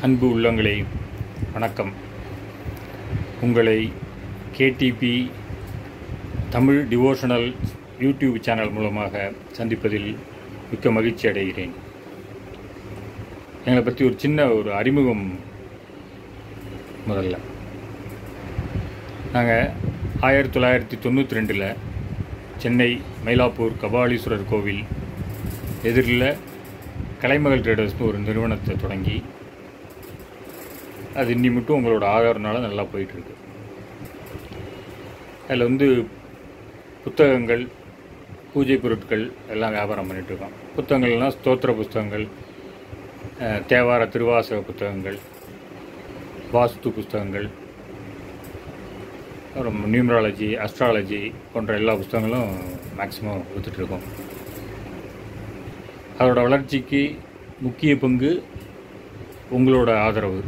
அன்பு உள்ளங்களே வணக்கம் உங்களை KDP Tamil devotional YouTube channel மூலமாக சந்திப்பதில் மிக்க மகிழ்ச்சி அடைகிறேன் எங்களை பற்றி ஒரு சின்ன ஒரு அறிமுகம் முதல்ல நாங்கள் ஆயிரத்தி தொள்ளாயிரத்தி தொண்ணூற்றி ரெண்டில் சென்னை மயிலாப்பூர் கபாலீஸ்வரர் கோவில் எதிரில் கலைமகள் ட்ரேடர்ஸ்னு ஒரு நிறுவனத்தை தொடங்கி அது இன்னி மட்டும் உங்களோட ஆதரவுனால நல்லா போயிட்டுருக்கு அதில் வந்து புத்தகங்கள் பூஜை பொருட்கள் எல்லாம் வியாபாரம் பண்ணிகிட்ருக்கோம் புத்தகங்கள்னால் ஸ்தோத்திர புஸ்தகங்கள் அஹ், தேவார திருவாசக புத்தகங்கள் வாஸ்து புஸ்தகங்கள் அப்புறம் நியூமராலஜி அஸ்ட்ராலஜி போன்ற எல்லா புஸ்தகங்களும் மேக்ஸிமம் கொடுத்துட்ருக்கோம் அதோட வளர்ச்சிக்கு முக்கிய பங்கு உங்களோட ஆதரவு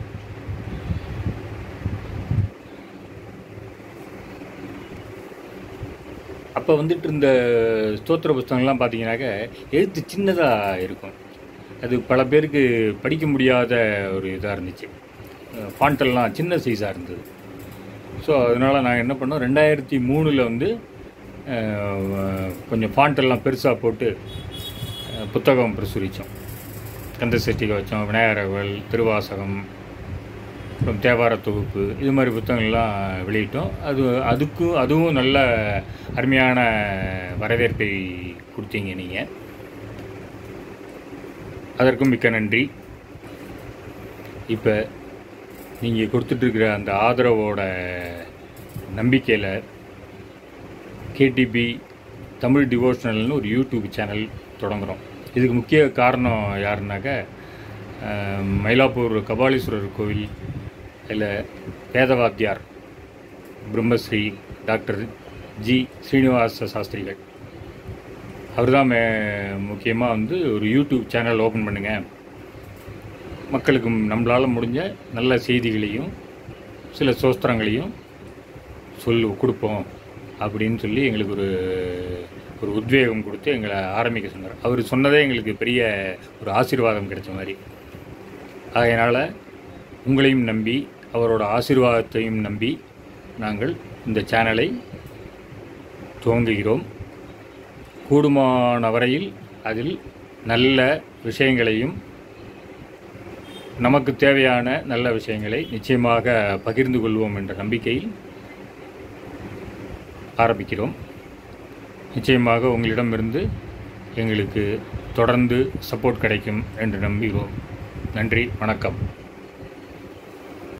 அப்போ வந்துட்டு இருந்த ஸ்தோத்திர புஸ்தகங்கள்லாம் பார்த்தீங்கன்னாக்க எழுத்து சின்னதாக இருக்கும் அது பல பேருக்கு படிக்க முடியாத ஒரு இதாக இருந்துச்சு ஃபாண்டெல்லாம் சின்ன சைஸாக இருந்தது ஸோ அதனால் நாங்கள் என்ன பண்ணோம் ரெண்டாயிரத்தி மூணில் வந்து அஹ், கொஞ்சம் ஃபாண்டெல்லாம் பெருசாக போட்டு அஹ், புத்தகம் பிரசுரித்தோம் கந்த சஷ்டிகை வச்சோம் விநாயகர்கள் திருவாசகம் அப்புறம் தேவார தொகுப்பு இது மாதிரி புத்தகங்கள்லாம் வெளியிட்டோம் அது அதுக்கும் அதுவும் நல்ல அருமையான வரவேற்பை கொடுத்தீங்க நீங்கள் அதற்கும் மிக்க நன்றி இப்போ நீங்கள் கொடுத்துட்ருக்கிற அந்த ஆதரவோட நம்பிக்கையில் கேடிபி தமிழ் டிவோஷனல்னு ஒரு யூடியூப் சேனல் தொடங்குகிறோம் இதுக்கு முக்கிய காரணம் யாருன்னாக்க அஹ், மயிலாப்பூர் கபாலீஸ்வரர் கோவில் இதில் வேதவாத்தியார் பிரம்மஸ்ரீ டாக்டர் ஜி ஸ்ரீனிவாச சாஸ்திரிகள் அவர் தான் முக்கியமாக வந்து ஒரு யூடியூப் சேனல் ஓப்பன் பண்ணுங்கள் மக்களுக்கு நம்மளால் முடிஞ்ச நல்ல செய்திகளையும் சில சோஸ்திரங்களையும் சொல்லு கொடுப்போம் அப்படின்னு சொல்லி எங்களுக்கு ஒரு ஒரு உத்வேகம் கொடுத்து எங்களை ஆரம்பிக்க சொன்னார் அவர் சொன்னதே எங்களுக்கு பெரிய ஒரு ஆசீர்வாதம் கிடைச்ச மாதிரி அதனால் உங்களையும் நம்பி அவரோட ஆசீர்வாதத்தையும் நம்பி நாங்கள் இந்த சேனலை துவங்குகிறோம் கூடுமான வரையில் அதில் நல்ல விஷயங்களையும் நமக்கு தேவையான நல்ல விஷயங்களை நிச்சயமாக பகிர்ந்து கொள்வோம் என்ற நம்பிக்கையில் ஆரம்பிக்கிறோம் நிச்சயமாக உங்களிடமிருந்து எங்களுக்கு தொடர்ந்து சப்போர்ட் கிடைக்கும் என்று நம்புகிறோம் நன்றி வணக்கம்